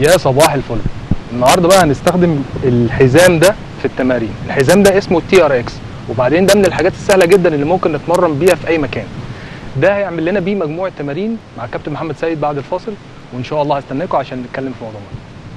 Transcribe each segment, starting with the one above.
يا صباح الفل النهارده بقى هنستخدم الحزام ده في التمارين الحزام ده اسمه التي ار اكس وبعدين ده من الحاجات السهله جدا اللي ممكن نتمرن بيها في اي مكان ده هيعمل لنا بيه مجموعه تمارين مع الكابتن محمد سيد بعد الفاصل وان شاء الله هستناكم عشان نتكلم في موضوعنا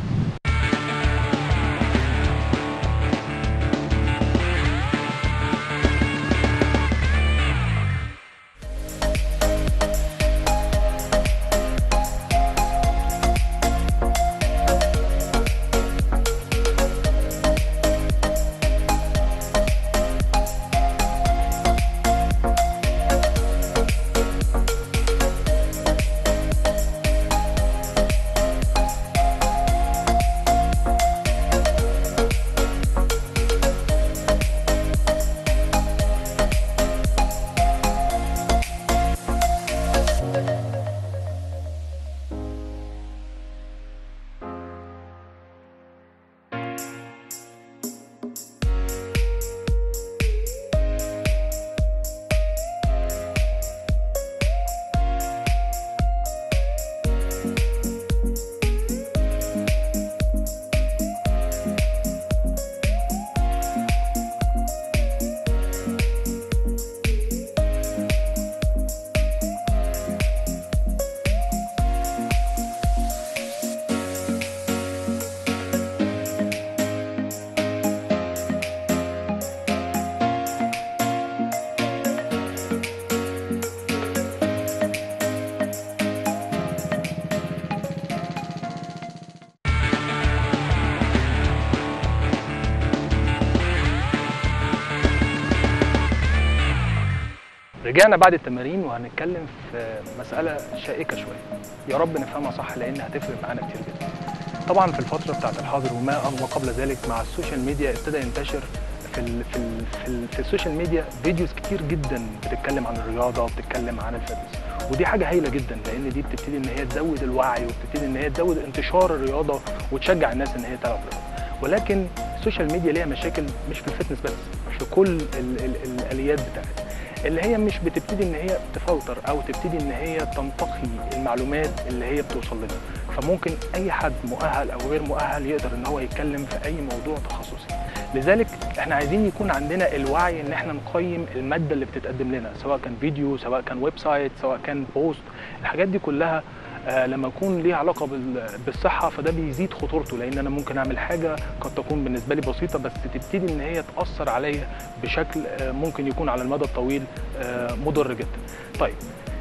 رجعنا بعد التمارين وهنتكلم في مسألة شائكة شوية يا رب نفهمها صح لأن هتفرق معانا كتير جدا طبعا في الفترة بتاعت الحاظر وما وما قبل ذلك مع السوشيال ميديا ابتدى ينتشر في ال في ال في, ال في السوشيال ميديا فيديوز كتير جدا بتتكلم عن الرياضة وبتتكلم عن الفتنس ودي حاجة هايلة جدا لأن دي بتبتدي إن هي تزود الوعي وبتبتدي إن هي تزود انتشار الرياضة وتشجع الناس إن هي تلعب رياضة ولكن السوشيال ميديا ليها مشاكل مش في الفتنس بس في كل ال ال الآليات بتاعتها اللي هي مش بتبتدي ان هي تفلتر او تبتدي ان هي تنتقي المعلومات اللي هي بتوصل لنا فممكن اي حد مؤهل او غير مؤهل يقدر ان هو يتكلم في اي موضوع تخصصي لذلك احنا عايزين يكون عندنا الوعي ان احنا نقيم الماده اللي بتتقدم لنا سواء كان فيديو سواء كان ويب سايت سواء كان بوست الحاجات دي كلها آه لما يكون ليها علاقه بالصحه فده بيزيد خطورته لان انا ممكن اعمل حاجه قد تكون بالنسبه لي بسيطه بس تبتدي ان هي تاثر عليا بشكل آه ممكن يكون على المدى الطويل آه مضر جدا. طيب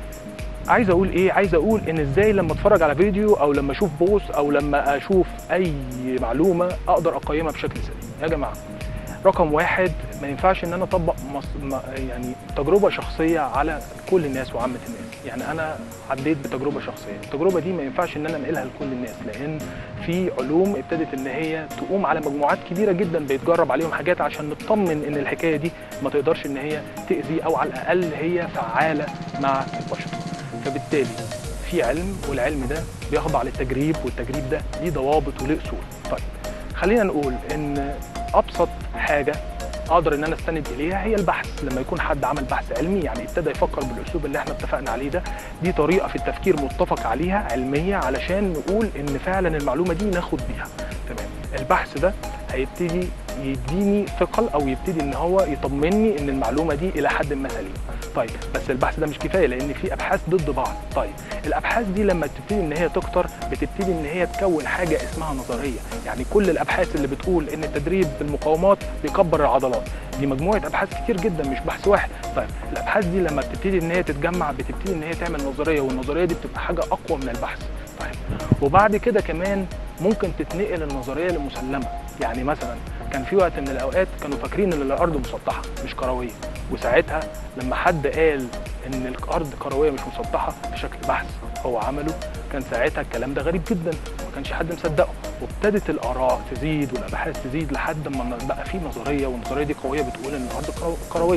عايز اقول ايه عايز اقول ان ازاي لما اتفرج على فيديو او لما اشوف بوست او لما اشوف اي معلومه اقدر اقيمها بشكل سليم يا جماعه رقم واحد ما ينفعش ان انا اطبق مص... يعني تجربه شخصيه على كل الناس وعامه الناس يعني انا عديت بتجربه شخصيه التجربه دي ما ينفعش ان انا انقلها لكل الناس لان في علوم ابتدت ان هي تقوم على مجموعات كبيره جدا بيتجرب عليهم حاجات عشان نطمن ان الحكايه دي ما تقدرش ان هي تاذي او على الاقل هي فعاله مع البشر فبالتالي في علم والعلم ده بيخضع للتجريب والتجريب ده ليه ضوابط وليه اصول طيب خلينا نقول ان ابسط حاجه اقدر ان انا استند اليها هي البحث لما يكون حد عمل بحث علمي يعني ابتدى يفكر بالاسلوب اللي احنا اتفقنا عليه ده دي طريقه في التفكير متفق عليها علميه علشان نقول ان فعلا المعلومه دي ناخد بيها تمام البحث ده هيبتدي يديني ثقل او يبتدي ان هو يطمني ان المعلومه دي الى حد ما سليمه طيب بس البحث ده مش كفايه لان في ابحاث ضد بعض طيب الابحاث دي لما تبتدي ان هي تكتر بتبتدي ان هي تكون حاجه اسمها نظريه يعني كل الابحاث اللي بتقول ان التدريب بالمقاومات بيكبر العضلات دي مجموعه ابحاث كتير جدا مش بحث واحد طيب الابحاث دي لما بتبتدي ان هي تتجمع بتبتدي ان هي تعمل نظريه والنظريه دي بتبقى حاجه اقوى من البحث طيب وبعد كده كمان ممكن تتنقل النظريه لمسلمه يعني مثلا كان في وقت من الاوقات كانوا فاكرين ان الارض مسطحه مش كرويه وساعتها لما حد قال ان الارض كرويه مش مسطحه بشكل بحث هو عمله كان ساعتها الكلام ده غريب جدا وما كانش حد مصدقه وابتدت الاراء تزيد والابحاث تزيد لحد ما بقى في نظريه والنظريه دي قويه بتقول ان الارض كرويه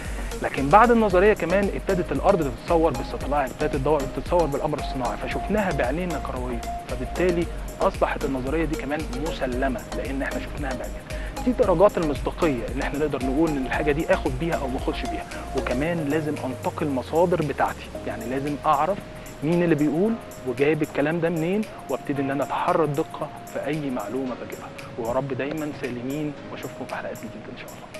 لكن بعد النظريه كمان ابتدت الارض تتصور بالستلايت ابتدت تتصور بالقمر الصناعي فشفناها بعينينا كرويه فبالتالي اصبحت النظريه دي كمان مسلمه لان احنا شفناها بعينينا دي درجات المصداقيه اللي احنا نقدر نقول ان الحاجه دي اخد بيها او ما اخدش بيها وكمان لازم انتقي المصادر بتاعتي يعني لازم اعرف مين اللي بيقول وجايب الكلام ده منين وابتدي ان انا اتحرى الدقه في اي معلومه بجيبها ويا رب دايما سالمين واشوفكم في حلقات جديده ان شاء الله